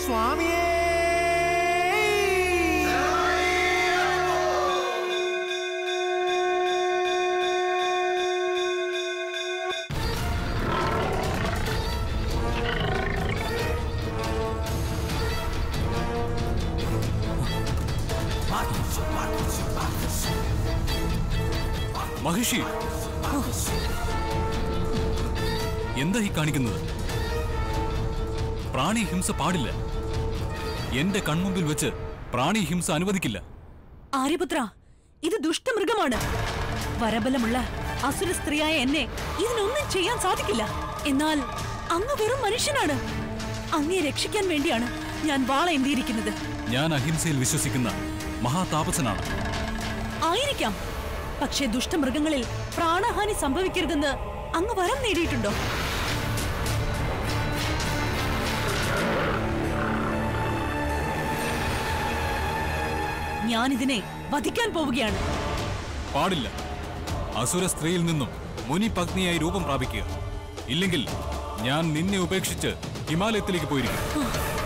സ്വാമിയേ മഹിഷി എന്താ ഈ കാണിക്കുന്നത് പ്രാണി ഹിംസ പാടില്ല എന്റെ കൺമുമ്പിൽ വെച്ച് പ്രാണി ഹിംസ അനുവദിക്കില്ല ആര്യപുത്ര ഇത് ദുഷ്ടമൃഗമാണ് വരബലമുള്ള അസുര സ്ത്രീയായ എന്നെ ഇതിനൊന്നും ചെയ്യാൻ സാധിക്കില്ല എന്നാൽ അങ്ങ് വെറും മനുഷ്യനാണ് അങ്ങയെ രക്ഷിക്കാൻ വേണ്ടിയാണ് ഞാൻ വാളേന്തിയിരിക്കുന്നത് ഞാൻ അഹിംസയിൽ വിശ്വസിക്കുന്ന മഹാതാപസനാണ് ആയിരിക്കാം പക്ഷേ ദുഷ്ടമൃഗങ്ങളിൽ പ്രാണഹാനി സംഭവിക്കരുതെന്ന് അങ്ങ് വരം നേടിയിട്ടുണ്ടോ ഞാനിതിനെ വധിക്കാൻ പോവുകയാണ് പാടില്ല അസുര സ്ത്രീയിൽ നിന്നും മുനി പത്നിയായി രൂപം പ്രാപിക്കുക ഇല്ലെങ്കിൽ ഞാൻ നിന്നെ ഉപേക്ഷിച്ച് ഹിമാലയത്തിലേക്ക് പോയിരിക്കും